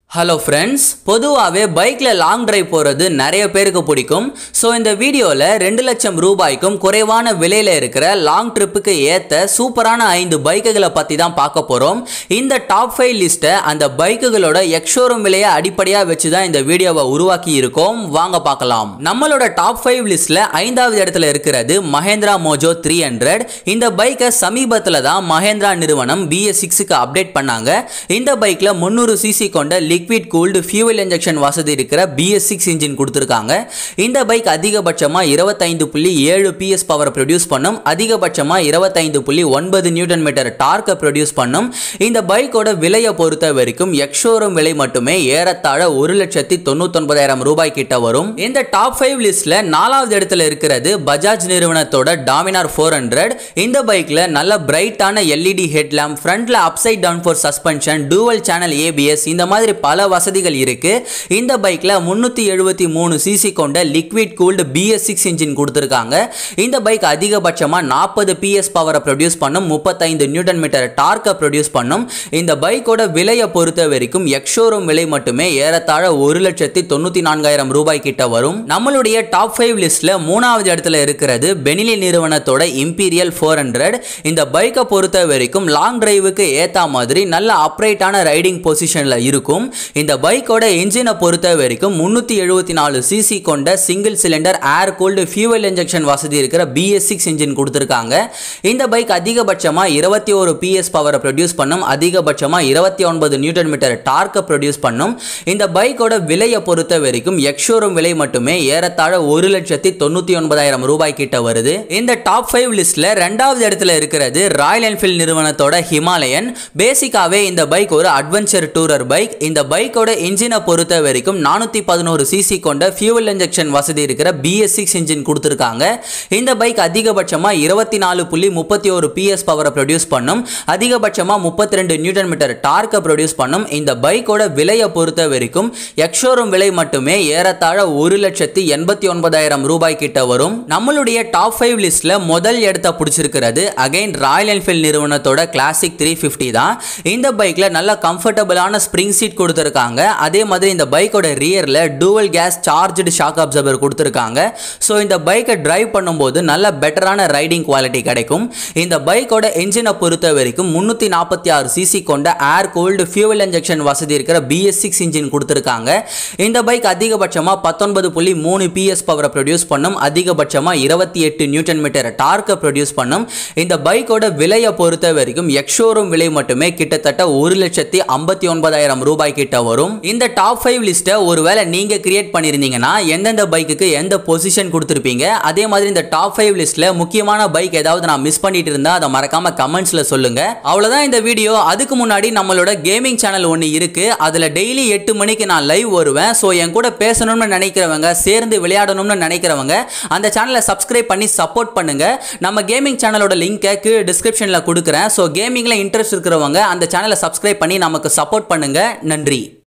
hello friends பொதுவாகவே பைக்கில் long drive போகிறது நிறைய பேருக்கு பிடிக்கும் ஸோ இந்த வீடியோவில் ரெண்டு லட்சம் ரூபாய்க்கும் குறைவான விலையில் இருக்கிற லாங் ட்ரிப்புக்கு ஏற்ற சூப்பரான ஐந்து பைக்குகளை பற்றி தான் பார்க்க போகிறோம் இந்த டாப் ஃபைவ் லிஸ்ட்டை அந்த பைக்குகளோட எக்ஷோரூம் விலையை அடிப்படையாக வச்சு தான் இந்த வீடியோவை உருவாக்கி இருக்கோம் வாங்க பார்க்கலாம் நம்மளோட டாப் ஃபைவ் லிஸ்ட்டில் ஐந்தாவது இடத்துல இருக்கிறது மஹேந்திரா மோஜோ த்ரீ ஹண்ட்ரட் இந்த பைக்கை சமீபத்தில் தான் மஹேந்திரா நிறுவனம் பிஎஸ் சிக்ஸுக்கு அப்டேட் பண்ணாங்க இந்த பைக்கில் முந்நூறு சிசி கொண்ட லிக்விட் கூல்டு ஃபியூவல் இன்ஜெக்ஷன் வசதி இருக்கிற பிஎஸ் சிக்ஸ் இன்ஜின் கொடுத்துருக்காங்க இந்த பைக் அதிகபட்சமாக இருபத்தைந்து புள்ளி ஏழு பிஎஸ் பவர் ப்ரொடியூஸ் பண்ணும் அதிகபட்சமாக இருபத்தைந்து புள்ளி ஒன்பது நியூட்டன் மீட்டர் டார்க்கை ப்ரொடியூஸ் பண்ணும் இந்த பைக்கோட விலையை பொறுத்த வரைக்கும் எக்ஷோரூம் விலை மட்டுமே ஏறத்தாழ ஒரு லட்சத்தி தொண்ணூத்தொன்பதாயிரம் ரூபாய் கிட்ட வரும் இந்த டாப் ஃபைவ் லிஸ்ட்ல நாலாவது இடத்துல இருக்கிறது பஜாஜ் நிறுவனத்தோட டாமினார் ஃபோர் ஹண்ட்ரட் இந்த பைக்ல நல்ல பிரைட்டான எல்இடி ஹெட்லாம்ப் ஃப்ரண்ட்ல upside down fork suspension dual channel ABS இந்த மாதிரி பல வசதிகள் இருக்கு இந்த பைக்ல முன்னூத்தி எழுபத்தி மூணு சிசி கொண்ட liquid cooled BS six engine கொடுத்துருக்காங்க இந்த பைக் அதிகபட்சமாக நாற்பது பிஎஸ் பவரை ப்ரொடியூஸ் பண்ணும் முப்பத்தைந்து நியூட்டன் மீட்டர் டார்க்கை ப்ரொடியூஸ் பண்ணும் இந்த பைக்கோட விலையை பொறுத்த வரைக்கும் எக்ஷோரூம் விலை மட்டுமே ஏறத்தாழ ஒரு லட்சத்தி தொண்ணூற்றி நான்காயிரம் ரூபாய் கிட்ட வரும் நம்மளுடைய டாப் ஃபைவ் லிஸ்ட்ல மூணாவது இடத்துல இருக்கிறது பெனிலி நிறுவனத்தோட இம்பீரியல் ஃபோர் ஹண்ட்ரட் இந்த பைக்கை பொறுத்த வரைக்கும் லாங் டிரைவுக்கு ஏற்ற மாதிரி நல்ல அப்ரைட்டான ரைடிங் பொசிஷனில் இருக்கும் இந்த பைக்கோட இன்ஜினை பொறுத்த வரைக்கும் முந்நூற்றி எழுபத்தி நாலு சிசி கொண்ட single cylinder air cooled fuel injection வசதி இருக்கிற பிஎஸ் சிக்ஸ் இன்ஜின் கொடுத்துருக்காங்க இந்த பைக் அதிகபட்சமாக இருபத்தி ஒரு பிஎஸ் பவரை ப்ரொடியூஸ் பண்ணும் அதிகபட்சமாக இருபத்தி ஒன்பது நியூட்டன் மீட்டர் டார்க்கை ப்ரொடியூஸ் பண்ணும் இந்த பைக்கோட விலையை பொறுத்த வரைக்கும் எக்ஷோரூம் விலை மட்டுமே ஏறத்தாழ ஒரு லட்சத்தி தொண்ணூற்றி ஒன்பதாயிரம் ரூபாய் கிட்ட வருது இந்த டாப் ஃபைவ் லிஸ்ட்ல ரெண்டாவது இடத்துல இருக்கிறது ராயல் என்ஃபீல்ட் நிறுவனத்தோட ஹிமாலயன் பேசிக்காவே இந்த பைக் ஒரு அட்வென்ச்சர் டூரர் பைக் இந்த பைக்கோட இன்ஜினை பொறுத்த வரைக்கும் நானூற்றி பதினோரு சிசி கொண்ட ஃபியூவல் இன்ஜெக்ஷன் வசதி இருக்கிற பிஎஸ் சிக்ஸ் இன்ஜின் கொடுத்துருக்காங்க இந்த பைக் அதிகபட்சமாக இருபத்தி நாலு புள்ளி முப்பத்தி ஒரு பிஎஸ் பவரை ப்ரொடியூஸ் பண்ணும் அதிகபட்சமாக முப்பத்தி ரெண்டு நியூட்டன் மீட்டர் டார்க்கை ப்ரொடியூஸ் பண்ணும் இந்த பைக்கோட விலையை பொறுத்த வரைக்கும் எக்ஷோரூம் விலை மட்டுமே ஏறத்தாழ ஒரு லட்சத்தி எண்பத்தி ஒன்பதாயிரம் ரூபாய் கிட்ட வரும் நம்மளுடைய டாப் ஃபைவ் லிஸ்ட்ல முதல் இடத்த பிடிச்சிருக்கிறது அகைன் ராயல் என்ஃபீல்ட் நிறுவனத்தோட கிளாசிக் த்ரீ ஃபிஃப்டி தான் இந்த பைக்ல நல்ல கம்ஃபர்டபுளான ஸ்ப்ரிங் சீட் கொடுத்துருக்காங்க அதே மாதிரி இந்த பைக்கோட ரியரில் dual gas charged shock absorber கொடுத்துருக்காங்க ஸோ இந்த பைக்கை டிரைவ் பண்ணும்போது நல்ல பெட்டரான ரைடிங் குவாலிட்டி கிடைக்கும் இந்த பைக்கோட என்ஜினை பொறுத்த வரைக்கும் முந்நூற்றி நாற்பத்தி ஆறு சிசி கொண்ட ஏர் கோல்டு ஃபியூவல் இன்ஜெக்ஷன் வசதி இருக்கிற பிஎஸ் சிக்ஸ் இன்ஜின் கொடுத்துருக்காங்க இந்த பைக் அதிகபட்சமாக பத்தொன்பது புள்ளி மூணு பிஎஸ் பவரை ப்ரொடியூஸ் பண்ணும் அதிகபட்சமாக இருபத்தி எட்டு நியூட்டன் மீட்டர் டார்க்கை ப்ரொடியூஸ் பண்ணும் இந்த பைக்கோட விலையை பொறுத்த வரைக்கும் எக்ஷோரூம் விலை மட்டுமே கிட்டத்தட்ட ஒரு லட்சத்தி ஐம்பத்தி ஒன்பதாயிரம் ரூபாய் கிட்ட வரும் இந்த டாப் ஃபைவ் லிஸ்ட்டை ஒருவேளை நீங்க கிரியேட் பண்ணியிருந்தீங்கன்னா எந்தெந்த பைக்குக்கு எந்த பொசிஷன் கொடுத்துருப்பீங்க அதே மாதிரி இந்த டாப் ஃபைவ் லிஸ்ட்ல முக்கியமான பைக் ஏதாவது நான் மிஸ் பண்ணிட்டு இருந்தா அதை மறக்காம கமெண்ட்ஸ்ல சொல்லுங்க அவ்வளவுதான் இந்த வீடியோ அதுக்கு முன்னாடி நம்மளோட கேமிங் சேனல் ஒன்று இருக்கு அதுல டெய்லி எட்டு மணிக்கு நான் லைவ் வருவேன் ஸோ என் கூட பேசணும்னு நினைக்கிறவங்க சேர்ந்து விளையாடணும்னு நினைக்கிறவங்க அந்த சேனலை சப்ஸ்கிரைப் பண்ணி சப்போர்ட் பண்ணுங்க நம்ம கேமிங் சேனலோட லிங்கை கீழே டிஸ்கிரிப்ஷனில் கொடுக்குறேன் ஸோ கேமிங்கில் இன்ட்ரெஸ்ட் இருக்கிறவங்க அந்த சேனலை சப்ஸ்கிரைப் பண்ணி நமக்கு சப்போர்ட் பண்ணுங்க நன்றி